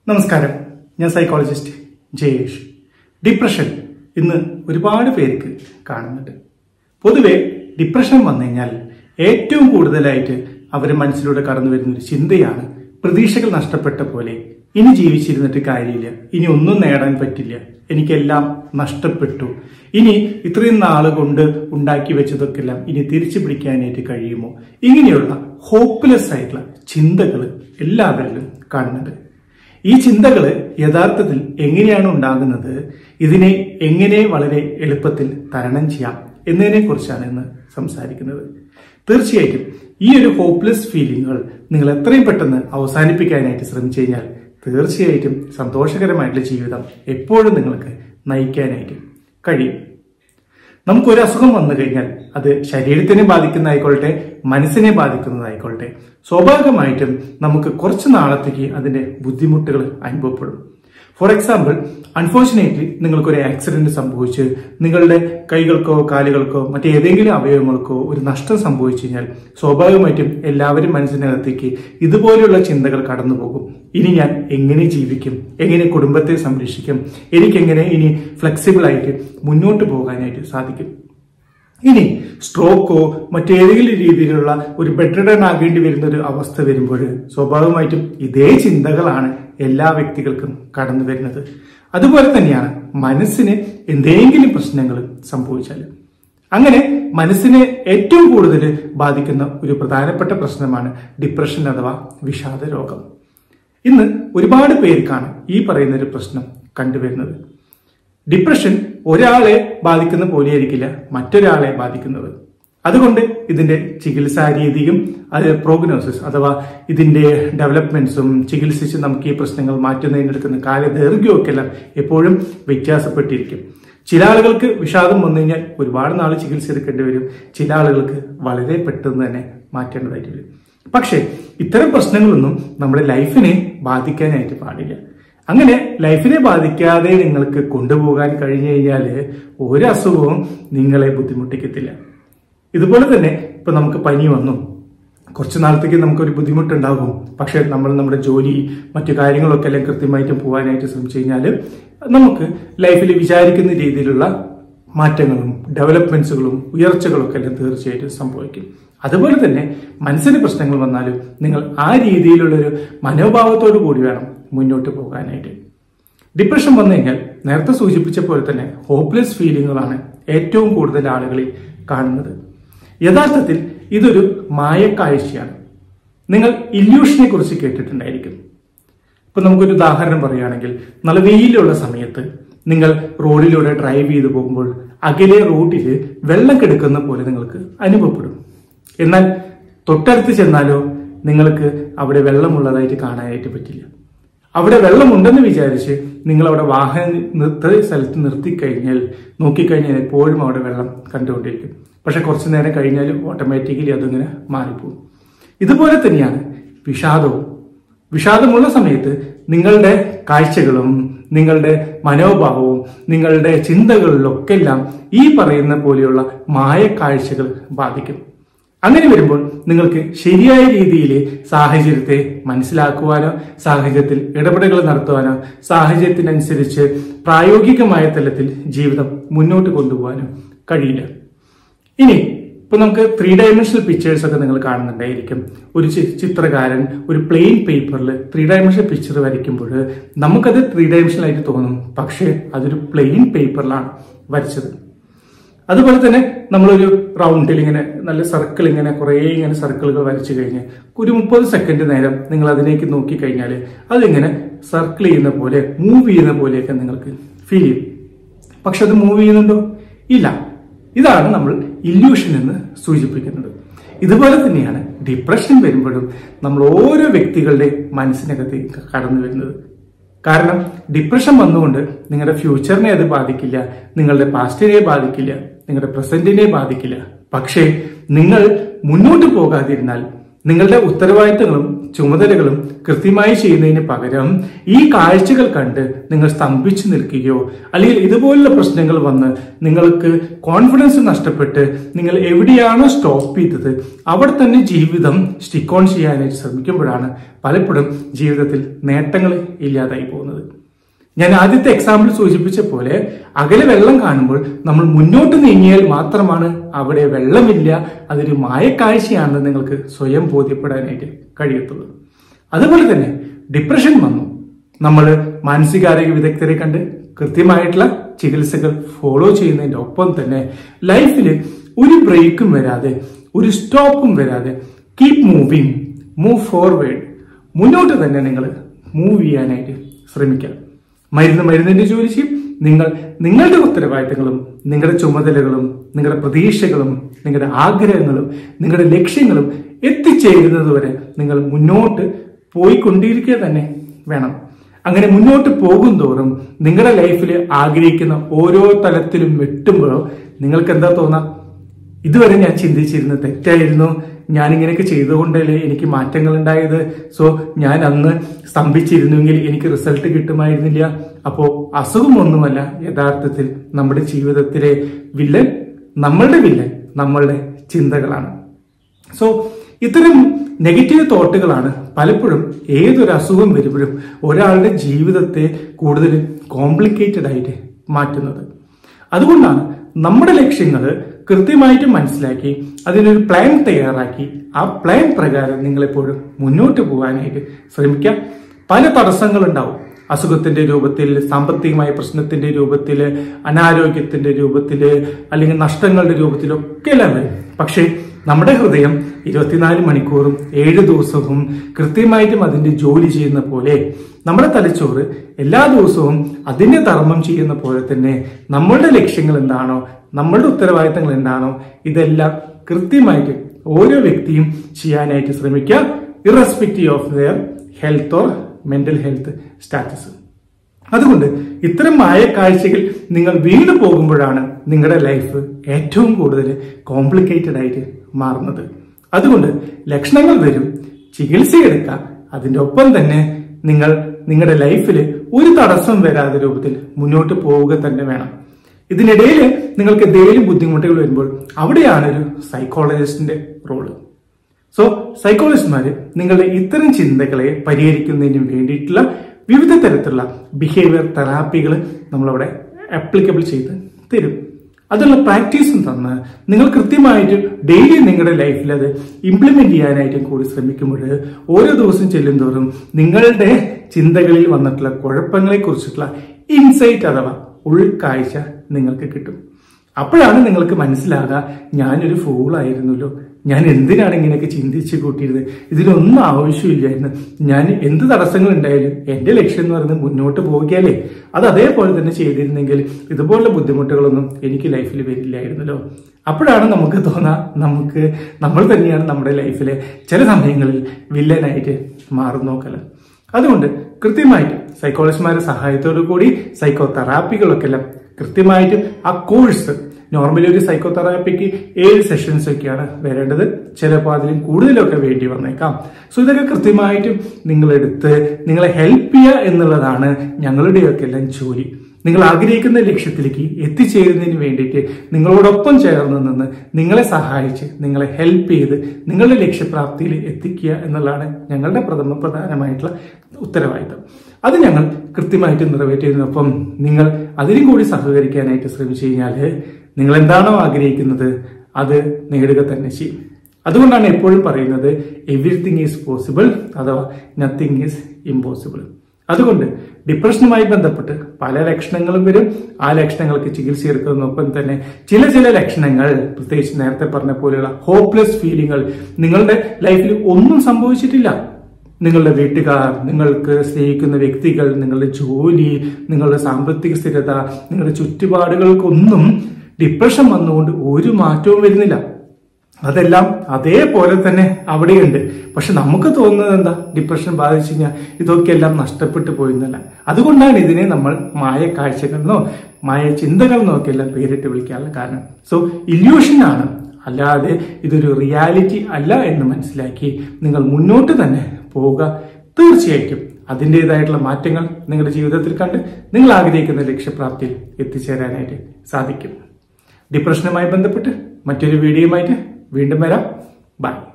നമസ്കാരം ഞാൻ psychologist Jayesh depression ഇന്ന് ഒരുപാട് പേർക്ക് കാണുന്നുണ്ട് പൊതുവെ ഡിപ്രഷൻ വന്നു കഴിഞ്ഞാൽ ഏറ്റവും കൂടുതലായിട്ട് അവരുടെ മനസ്സിലൂടെ കടന്നു വരുന്ന ഒരു ചിന്തയാണ് പ്രതീക്ഷകൾ നഷ്ടപ്പെട്ട പോലെ ഇനി ജീവിച്ചിരുന്നിട്ട് കാര്യമില്ല ഇനി ഒന്നും നേടാൻ പറ്റില്ല എനിക്കെല്ലാം നഷ്ടപ്പെട്ടു ഇനി ഇത്രയും നാള് കൊണ്ട് ഉണ്ടാക്കി വെച്ചതൊക്കെ എല്ലാം ഇനി തിരിച്ചു പിടിക്കാനായിട്ട് കഴിയുമോ ഇങ്ങനെയുള്ള ഹോപ്പ്ലെസ് ആയിട്ടുള്ള ചിന്തകൾ എല്ലാവരിലും കാണുന്നുണ്ട് ഈ ചിന്തകൾ യഥാർത്ഥത്തിൽ എങ്ങനെയാണ് ഉണ്ടാകുന്നത് ഇതിനെ എങ്ങനെ വളരെ എളുപ്പത്തിൽ തരണം ചെയ്യാം എന്നതിനെ കുറിച്ചാണ് ഇന്ന് സംസാരിക്കുന്നത് തീർച്ചയായിട്ടും ഈ ഒരു ഹോപ്പ്ലെസ് ഫീലിങ്ങുകൾ നിങ്ങൾ എത്രയും പെട്ടെന്ന് അവസാനിപ്പിക്കാനായിട്ട് ശ്രമിച്ചു കഴിഞ്ഞാൽ തീർച്ചയായിട്ടും സന്തോഷകരമായിട്ടുള്ള ജീവിതം എപ്പോഴും നിങ്ങൾക്ക് നയിക്കാനായിട്ട് കഴിയും നമുക്കൊരു അസുഖം വന്നു കഴിഞ്ഞാൽ അത് ശരീരത്തിനെ ബാധിക്കുന്നതായിക്കൊള്ളട്ടെ മനസ്സിനെ ബാധിക്കുന്നതായിക്കൊള്ളട്ടെ സ്വാഭാവികമായിട്ടും നമുക്ക് കുറച്ച് നാളത്തേക്ക് അതിന്റെ ബുദ്ധിമുട്ടുകൾ അനുഭവപ്പെടും ഫോർ എക്സാമ്പിൾ അൺഫോർച്ചുനേറ്റ്ലി നിങ്ങൾക്കൊരു ആക്സിഡന്റ് സംഭവിച്ച് നിങ്ങളുടെ കൈകൾക്കോ കാലുകൾക്കോ മറ്റേതെങ്കിലും അവയവങ്ങൾക്കോ ഒരു നഷ്ടം സംഭവിച്ചു കഴിഞ്ഞാൽ സ്വാഭാവികമായിട്ടും എല്ലാവരും മനസ്സിനകത്തേക്ക് ഇതുപോലെയുള്ള ചിന്തകൾ കടന്നു പോകും ഇനി ഞാൻ എങ്ങനെ ജീവിക്കും എങ്ങനെ കുടുംബത്തെ സംരക്ഷിക്കും എനിക്കെങ്ങനെ ഇനി ഫ്ലെക്സിബിൾ ആയിട്ട് മുന്നോട്ട് പോകാനായിട്ട് സാധിക്കും ഇനി സ്ട്രോക്കോ മറ്റേതെങ്കിലും രീതിയിലുള്ള ഒരു ബെഡ്രിഡൺ ആകേണ്ടി വരുന്ന ഒരു അവസ്ഥ വരുമ്പോൾ സ്വാഭാവികമായിട്ടും ഇതേ ചിന്തകളാണ് എല്ലാ വ്യക്തികൾക്കും കടന്നു വരുന്നത് അതുപോലെ തന്നെയാണ് മനസ്സിന് എന്തെങ്കിലും പ്രശ്നങ്ങൾ സംഭവിച്ചാൽ അങ്ങനെ മനസ്സിനെ ഏറ്റവും കൂടുതൽ ബാധിക്കുന്ന ഒരു പ്രധാനപ്പെട്ട പ്രശ്നമാണ് ഡിപ്രഷൻ അഥവാ വിഷാദ രോഗം ഇന്ന് ഒരുപാട് പേർക്കാണ് ഈ പറയുന്ന ഒരു പ്രശ്നം കണ്ടുവരുന്നത് ഡിപ്രഷൻ ഒരാളെ ബാധിക്കുന്ന പോലെയായിരിക്കില്ല മറ്റൊരാളെ ബാധിക്കുന്നത് അതുകൊണ്ട് ഇതിന്റെ ചികിത്സാ രീതിയും അത് പ്രോഗ്നോസിസ് അഥവാ ഇതിന്റെ ഡെവലപ്മെന്റ്സും ചികിത്സിച്ച് നമുക്ക് ഈ പ്രശ്നങ്ങൾ മാറ്റുന്നതിനെടുക്കുന്ന കാലദൈർഘ്യവും ഒക്കെ എല്ലാം എപ്പോഴും വ്യത്യാസപ്പെട്ടിരിക്കും ചില ആളുകൾക്ക് വിഷാദം വന്നു കഴിഞ്ഞാൽ ഒരുപാട് നാൾ ചികിത്സ എടുക്കേണ്ടി വരും ചില ആളുകൾക്ക് വളരെ പെട്ടെന്ന് തന്നെ മാറ്റേണ്ടതായിട്ട് വരും പക്ഷേ ഇത്തരം പ്രശ്നങ്ങളൊന്നും നമ്മുടെ ലൈഫിനെ ബാധിക്കാനായിട്ട് പാടില്ല അങ്ങനെ ലൈഫിനെ ബാധിക്കാതെ നിങ്ങൾക്ക് കൊണ്ടുപോകാൻ കഴിഞ്ഞു കഴിഞ്ഞാൽ ഒരു അസുഖവും നിങ്ങളെ ബുദ്ധിമുട്ടിക്കത്തില്ല ഇതുപോലെ തന്നെ ഇപ്പൊ നമുക്ക് പനി വന്നു കുറച്ച് നാളത്തേക്ക് നമുക്കൊരു ബുദ്ധിമുട്ടുണ്ടാകും പക്ഷെ നമ്മൾ നമ്മുടെ ജോലി മറ്റു കാര്യങ്ങളൊക്കെ എല്ലാം കൃത്യമായിട്ടും പോകാനായിട്ട് ശ്രമിച്ചു കഴിഞ്ഞാൽ നമുക്ക് ലൈഫിൽ വിചാരിക്കുന്ന രീതിയിലുള്ള മാറ്റങ്ങളും ഡെവലപ്മെന്റ്സുകളും ഉയർച്ചകളും ഒക്കെ എല്ലാം തീർച്ചയായിട്ടും സംഭവിക്കും അതുപോലെ തന്നെ മനസ്സിന് പ്രശ്നങ്ങൾ വന്നാലും നിങ്ങൾ ആ രീതിയിലുള്ളൊരു മനോഭാവത്തോടു കൂടി വേണം മുന്നോട്ട് പോകാനായിട്ട് ഡിപ്രഷൻ വന്നു കഴിഞ്ഞാൽ നേരത്തെ സൂചിപ്പിച്ച പോലെ തന്നെ ഹോപ്പ്ലെസ് ഫീലിങ്ങുകളാണ് ഏറ്റവും കൂടുതൽ ആളുകളിൽ കാണുന്നത് യഥാർത്ഥത്തിൽ ഇതൊരു മായക്കാഴ്ചയാണ് നിങ്ങൾ ഇല്യൂഷനെ കുറിച്ച് കേട്ടിട്ടുണ്ടായിരിക്കും ഇപ്പൊ നമുക്കൊരു ഉദാഹരണം പറയുകയാണെങ്കിൽ നല്ല വെയിലുള്ള സമയത്ത് നിങ്ങൾ റോഡിലൂടെ ഡ്രൈവ് ചെയ്തു പോകുമ്പോൾ അകലെ റോഡിൽ വെള്ളം കിടക്കുന്ന പോലെ നിങ്ങൾക്ക് അനുഭവപ്പെടും എന്നാൽ തൊട്ടടുത്ത് ചെന്നാലോ നിങ്ങൾക്ക് അവിടെ വെള്ളമുള്ളതായിട്ട് കാണാനായിട്ട് പറ്റില്ല അവിടെ വെള്ളമുണ്ടെന്ന് വിചാരിച്ച് നിങ്ങൾ അവിടെ വാഹനം നിർത്ത സ്ഥലത്ത് നിർത്തിക്കഴിഞ്ഞാൽ നോക്കിക്കഴിഞ്ഞാൽ എപ്പോഴും അവിടെ വെള്ളം കണ്ടുകൊണ്ടിരിക്കും പക്ഷെ കുറച്ചു നേരം കഴിഞ്ഞാൽ ഓട്ടോമാറ്റിക്കലി അതിങ്ങനെ മാറിപ്പോകും ഇതുപോലെ തന്നെയാണ് വിഷാദവും വിഷാദമുള്ള സമയത്ത് നിങ്ങളുടെ കാഴ്ചകളും നിങ്ങളുടെ മനോഭാവവും നിങ്ങളുടെ ചിന്തകളിലൊക്കെ എല്ലാം ഈ പറയുന്ന പോലെയുള്ള മായക്കാഴ്ചകൾ ബാധിക്കും അങ്ങനെ വരുമ്പോൾ നിങ്ങൾക്ക് ശരിയായ രീതിയിൽ സാഹചര്യത്തെ മനസ്സിലാക്കുവാനോ സാഹചര്യത്തിൽ ഇടപെടലുകൾ നടത്തുവാനോ സാഹചര്യത്തിനനുസരിച്ച് പ്രായോഗികമായ തലത്തിൽ ജീവിതം മുന്നോട്ട് കൊണ്ടുപോകാനോ കഴിയില്ല ഇനി ഇപ്പൊ നമുക്ക് ത്രീ ഡയമെൻഷണൽ പിക്ചേഴ്സ് ഒക്കെ നിങ്ങൾ കാണുന്നുണ്ടായിരിക്കും ഒരു ചിത്രകാരൻ ഒരു പ്ലെയിൻ പേപ്പറിൽ ത്രീ ഡയമെൻഷണൽ പിക്ചർ വരയ്ക്കുമ്പോൾ നമുക്കത് ത്രീ ഡയമെൻഷണൽ ആയിട്ട് തോന്നും പക്ഷേ അതൊരു പ്ലെയിൻ പേപ്പറിലാണ് വരച്ചത് അതുപോലെ തന്നെ നമ്മളൊരു റൗണ്ടിൽ ഇങ്ങനെ നല്ല സർക്കിൾ ഇങ്ങനെ കുറേ ഇങ്ങനെ സർക്കിളുകൾ വരച്ചു കഴിഞ്ഞ് ഒരു മുപ്പത് സെക്കൻഡ് നേരം നിങ്ങൾ അതിലേക്ക് നോക്കി കഴിഞ്ഞാൽ അതിങ്ങനെ സർക്കിൾ ചെയ്യുന്ന പോലെ മൂവ് ചെയ്യുന്ന പോലെയൊക്കെ നിങ്ങൾക്ക് ഫീൽ ചെയ്യും പക്ഷെ അത് മൂവ് ചെയ്യുന്നുണ്ടോ ഇല്ല ഇതാണ് നമ്മൾ ഇല്യൂഷൻ എന്ന് സൂചിപ്പിക്കുന്നത് ഇതുപോലെ തന്നെയാണ് ഡിപ്രഷൻ വരുമ്പോഴും നമ്മൾ ഓരോ വ്യക്തികളുടെ മനസ്സിനകത്തേക്ക് കടന്നു വരുന്നത് കാരണം ഡിപ്രഷൻ വന്നുകൊണ്ട് നിങ്ങളുടെ ഫ്യൂച്ചറിനെ അത് ബാധിക്കില്ല നിങ്ങളുടെ പാസ്റ്റിനെ ബാധിക്കില്ല നിങ്ങളുടെ പ്രസന്റിനെ ബാധിക്കില്ല പക്ഷേ നിങ്ങൾ മുന്നോട്ട് പോകാതിരുന്നാൽ നിങ്ങളുടെ ഉത്തരവാദിത്തങ്ങളും ചുമതലകളും കൃത്യമായി ചെയ്യുന്നതിന് പകരം ഈ കാഴ്ചകൾ കണ്ട് നിങ്ങൾ സ്തംഭിച്ചു നിൽക്കുകയോ അല്ലെങ്കിൽ ഇതുപോലുള്ള പ്രശ്നങ്ങൾ വന്ന് നിങ്ങൾക്ക് കോൺഫിഡൻസ് നഷ്ടപ്പെട്ട് നിങ്ങൾ എവിടെയാണോ സ്റ്റോപ്പ് ചെയ്തത് അവിടെ തന്നെ ജീവിതം സ്റ്റിക്ക് ഓൺ ചെയ്യാനായിട്ട് ശ്രമിക്കുമ്പോഴാണ് പലപ്പോഴും ജീവിതത്തിൽ നേട്ടങ്ങൾ ഇല്ലാതായി പോകുന്നത് ഞാൻ ആദ്യത്തെ എക്സാമ്പിൾ സൂചിപ്പിച്ച പോലെ അകലെ വെള്ളം കാണുമ്പോൾ നമ്മൾ മുന്നോട്ട് നീങ്ങിയാൽ മാത്രമാണ് അവിടെ വെള്ളമില്ല അതൊരു മായക്കാഴ്ചയാണെന്ന് നിങ്ങൾക്ക് സ്വയം ബോധ്യപ്പെടാനായിട്ട് കഴിയത്തുള്ളൂ അതുപോലെ തന്നെ ഡിപ്രഷൻ വന്നു നമ്മൾ മാനസികാരോഗ്യ വിദഗ്ധരെ കണ്ട് കൃത്യമായിട്ടുള്ള ചികിത്സകൾ ഫോളോ ചെയ്യുന്നതിന്റെ ഒപ്പം തന്നെ ലൈഫിൽ ഒരു ബ്രേക്കും വരാതെ ഒരു സ്റ്റോപ്പും വരാതെ കീപ് മൂവിങ് മൂവ് ഫോർവേഡ് മുന്നോട്ട് തന്നെ നിങ്ങൾ മൂവ് ചെയ്യാനായിട്ട് ശ്രമിക്കാം മരുന്ന് മരുന്നിന്റെ ജോലി ചെയ്യും നിങ്ങൾ നിങ്ങളുടെ ഉത്തരവാദിത്തങ്ങളും നിങ്ങളുടെ ചുമതലകളും നിങ്ങളുടെ പ്രതീക്ഷകളും നിങ്ങളുടെ ആഗ്രഹങ്ങളും നിങ്ങളുടെ ലക്ഷ്യങ്ങളും എത്തിച്ചേരുന്നത് വരെ നിങ്ങൾ മുന്നോട്ട് പോയിക്കൊണ്ടിരിക്കുക തന്നെ വേണം അങ്ങനെ മുന്നോട്ട് പോകും തോറും നിങ്ങളുടെ ലൈഫിൽ ആഗ്രഹിക്കുന്ന ഓരോ തലത്തിലും വെട്ടുമ്പോഴോ നിങ്ങൾക്ക് എന്താ തോന്നാം ഇതുവരെ ഞാൻ ചിന്തിച്ചിരുന്നത് തെറ്റായിരുന്നു ഞാൻ ഇങ്ങനെയൊക്കെ ചെയ്തുകൊണ്ടല്ലേ എനിക്ക് മാറ്റങ്ങൾ ഉണ്ടായത് സോ ഞാൻ അന്ന് സ്തംഭിച്ചിരുന്നുവെങ്കിൽ എനിക്ക് റിസൾട്ട് കിട്ടുമായിരുന്നില്ല അപ്പോ അസുഖമൊന്നുമല്ല യഥാർത്ഥത്തിൽ നമ്മുടെ ജീവിതത്തിലെ വില്ലൻ നമ്മളുടെ വില്ലൻ നമ്മളുടെ ചിന്തകളാണ് സോ ഇത്തരം നെഗറ്റീവ് തോട്ടുകളാണ് പലപ്പോഴും ഏതൊരു അസുഖം വരുമ്പോഴും ഒരാളുടെ ജീവിതത്തെ കൂടുതൽ കോംപ്ലിക്കേറ്റഡ് ആയിട്ട് മാറ്റുന്നത് അതുകൊണ്ടാണ് നമ്മുടെ ലക്ഷ്യങ്ങൾ കൃത്യമായിട്ട് മനസ്സിലാക്കി അതിനൊരു പ്ലാൻ തയ്യാറാക്കി ആ പ്ലാൻ പ്രകാരം നിങ്ങളെപ്പോഴും മുന്നോട്ട് പോകാനായിട്ട് ശ്രമിക്കാം പല തടസ്സങ്ങളുണ്ടാവും അസുഖത്തിന്റെ രൂപത്തിൽ സാമ്പത്തികമായ പ്രശ്നത്തിന്റെ രൂപത്തിൽ അനാരോഗ്യത്തിന്റെ രൂപത്തിൽ അല്ലെങ്കിൽ നഷ്ടങ്ങളുടെ രൂപത്തിലൊക്കെ എല്ലാം വരും പക്ഷേ നമ്മുടെ ഹൃദയം ഇരുപത്തിനാല് മണിക്കൂറും ഏഴ് ദിവസവും കൃത്യമായിട്ടും അതിന്റെ ജോലി ചെയ്യുന്ന പോലെ നമ്മുടെ തലച്ചോറ് എല്ലാ ദിവസവും അതിന്റെ ധർമ്മം ചെയ്യുന്ന പോലെ തന്നെ നമ്മളുടെ ലക്ഷ്യങ്ങൾ എന്താണോ നമ്മളുടെ ഉത്തരവാദിത്തങ്ങൾ എന്താണോ ഇതെല്ലാം കൃത്യമായിട്ട് ഓരോ വ്യക്തിയും ചെയ്യാനായിട്ട് ശ്രമിക്കുക irrespective of their health or mental health status അതുകൊണ്ട് ഇത്തരം മായക്കാഴ്ചകൾ നിങ്ങൾ വീണു പോകുമ്പോഴാണ് നിങ്ങളുടെ ലൈഫ് ഏറ്റവും കൂടുതൽ കോംപ്ലിക്കേറ്റഡ് ആയിട്ട് മാറുന്നത് അതുകൊണ്ട് ലക്ഷണങ്ങൾ വരും ചികിത്സയെടുക്കുക അതിന്റെ ഒപ്പം തന്നെ നിങ്ങൾ നിങ്ങളുടെ ലൈഫിൽ ഒരു തടസ്സം വരാതെ രൂപത്തിൽ മുന്നോട്ട് പോവുക തന്നെ വേണം ഇതിനിടയിൽ നിങ്ങൾക്ക് എന്തെങ്കിലും ബുദ്ധിമുട്ടുകൾ വരുമ്പോൾ അവിടെയാണ് ഒരു സൈക്കോളജിസ്റ്റിന്റെ റോള് സോ സൈക്കോളജിസ്റ്റ്മാര് നിങ്ങളുടെ ഇത്തരം ചിന്തകളെ പരിഹരിക്കുന്നതിന് വേണ്ടിയിട്ടുള്ള വിവിധ തരത്തിലുള്ള ബിഹേവിയർ തെറാപ്പികൾ നമ്മളവിടെ അപ്ലിക്കബിൾ ചെയ്ത് തരും അതിനുള്ള പ്രാക്ടീസും തന്ന് നിങ്ങൾ കൃത്യമായിട്ട് ഡെയിലി നിങ്ങളുടെ ലൈഫിൽ അത് ഇംപ്ലിമെന്റ് ചെയ്യാനായിട്ട് കൂടി ശ്രമിക്കുമ്പോൾ ഓരോ ദിവസം ചെല്ലും തോറും നിങ്ങളുടെ ചിന്തകളിൽ വന്നിട്ടുള്ള കുഴപ്പങ്ങളെ കുറിച്ചിട്ടുള്ള ഇൻസൈറ്റ് അഥവാ ഉൾക്കാഴ്ച നിങ്ങൾക്ക് കിട്ടും അപ്പോഴാണ് നിങ്ങൾക്ക് മനസ്സിലാകുക ഞാനൊരു ഫൂളായിരുന്നല്ലോ ഞാൻ എന്തിനാണ് ഇങ്ങനെയൊക്കെ ചിന്തിച്ച് കൂട്ടിയിരുന്നത് ഇതിനൊന്നും ആവശ്യമില്ലായിരുന്നു ഞാൻ എന്ത് തടസ്സങ്ങൾ ഉണ്ടായാലും എന്റെ ലക്ഷ്യം എന്ന് പറയുന്നത് മുന്നോട്ട് പോവുകയല്ലേ അത് അതേപോലെ തന്നെ ചെയ്തിരുന്നെങ്കിൽ ഇതുപോലുള്ള ബുദ്ധിമുട്ടുകളൊന്നും എനിക്ക് ലൈഫിൽ വരില്ലായിരുന്നല്ലോ അപ്പോഴാണ് നമുക്ക് തോന്നാ നമുക്ക് നമ്മൾ തന്നെയാണ് നമ്മുടെ ലൈഫിലെ ചില സമയങ്ങളിൽ വില്ലനായിട്ട് മാറുന്നോക്കല്ല അതുകൊണ്ട് കൃത്യമായിട്ട് സൈക്കോളജിസ്റ്റുമാരുടെ സഹായത്തോടു കൂടി സൈക്കോ തെറാപ്പികളൊക്കെ എല്ലാം കൃത്യമായിട്ട് ആ കോഴ്സ് നോർമലി ഒരു സൈക്കോ തെറാപ്പിക്ക് ഏഴ് സെഷൻസ് ഒക്കെയാണ് വരേണ്ടത് ചിലപ്പോൾ അതിലും കൂടുതലൊക്കെ വേണ്ടി വന്നേക്കാം സോ ഇതൊക്കെ കൃത്യമായിട്ടും നിങ്ങൾ എടുത്ത് നിങ്ങളെ ഹെൽപ്പ് ചെയ്യുക എന്നുള്ളതാണ് ഞങ്ങളുടെയൊക്കെ എല്ലാം ജോലി നിങ്ങൾ ആഗ്രഹിക്കുന്ന ലക്ഷ്യത്തിലേക്ക് എത്തിച്ചേരുന്നതിന് വേണ്ടിയിട്ട് നിങ്ങളോടൊപ്പം ചേർന്ന് നിന്ന് നിങ്ങളെ സഹായിച്ച് നിങ്ങളെ ഹെൽപ്പ് ചെയ്ത് നിങ്ങളുടെ ലക്ഷ്യപ്രാപ്തിയിൽ എത്തിക്കുക എന്നുള്ളതാണ് ഞങ്ങളുടെ പ്രഥമ പ്രധാനമായിട്ടുള്ള ഉത്തരവാദിത്തം അത് ഞങ്ങൾ കൃത്യമായിട്ട് നിറവേറ്റുന്നതിനൊപ്പം നിങ്ങൾ അതിലും കൂടി സഹകരിക്കാനായിട്ട് ശ്രമിച്ചു കഴിഞ്ഞാൽ നിങ്ങൾ എന്താണോ ആഗ്രഹിക്കുന്നത് അത് നേടുക തന്നെ ചെയ്യും അതുകൊണ്ടാണ് എപ്പോഴും പറയുന്നത് എവറിത്തിങ് ഈസ് പോസിബിൾ അഥവാ നത്തിങ് ഈസ് ഇമ്പോസിബിൾ അതുകൊണ്ട് ഡിപ്രഷനുമായി ബന്ധപ്പെട്ട് പല ലക്ഷണങ്ങളും വരും ആ ലക്ഷണങ്ങൾക്ക് ചികിത്സ എടുക്കുന്നതിനൊപ്പം തന്നെ ചില ചില ലക്ഷണങ്ങൾ പ്രത്യേകിച്ച് നേരത്തെ പറഞ്ഞ പോലെയുള്ള ഹോപ്പ്ലെസ് ഫീലിങ്ങൾ നിങ്ങളുടെ ലൈഫിൽ ഒന്നും സംഭവിച്ചിട്ടില്ല നിങ്ങളുടെ വീട്ടുകാർ നിങ്ങൾക്ക് സ്നേഹിക്കുന്ന വ്യക്തികൾ നിങ്ങളുടെ ജോലി നിങ്ങളുടെ സാമ്പത്തിക സ്ഥിരത നിങ്ങളുടെ ചുറ്റുപാടുകൾക്കൊന്നും ഡിപ്രഷൻ വന്നുകൊണ്ട് ഒരു മാറ്റവും വരുന്നില്ല അതെല്ലാം അതേപോലെ തന്നെ അവിടെയുണ്ട് പക്ഷെ നമുക്ക് തോന്നുന്നത് എന്താ ഡിപ്രഷൻ ബാധിച്ചു കഴിഞ്ഞാൽ ഇതൊക്കെ എല്ലാം നഷ്ടപ്പെട്ടു പോയെന്നല്ല അതുകൊണ്ടാണ് ഇതിനെ നമ്മൾ മായ കാഴ്ചകളെന്നോ മായ ചിന്തകളെന്നോ ഒക്കെ എല്ലാം പേരിട്ട് വിളിക്കാനുള്ള കാരണം സോ ഇല്യൂഷനാണ് അല്ലാതെ ഇതൊരു റിയാലിറ്റി അല്ല എന്ന് മനസ്സിലാക്കി നിങ്ങൾ മുന്നോട്ട് തന്നെ പോവുക തീർച്ചയായിട്ടും അതിൻ്റെതായിട്ടുള്ള മാറ്റങ്ങൾ നിങ്ങളുടെ ജീവിതത്തിൽ കണ്ട് നിങ്ങൾ ആഗ്രഹിക്കുന്ന ലക്ഷ്യപ്രാപ്തിയിൽ എത്തിച്ചേരാനായിട്ട് സാധിക്കും ഡിപ്രഷനുമായി ബന്ധപ്പെട്ട് മറ്റൊരു വീഡിയോയുമായിട്ട് വീണ്ടും വരാം ബൈ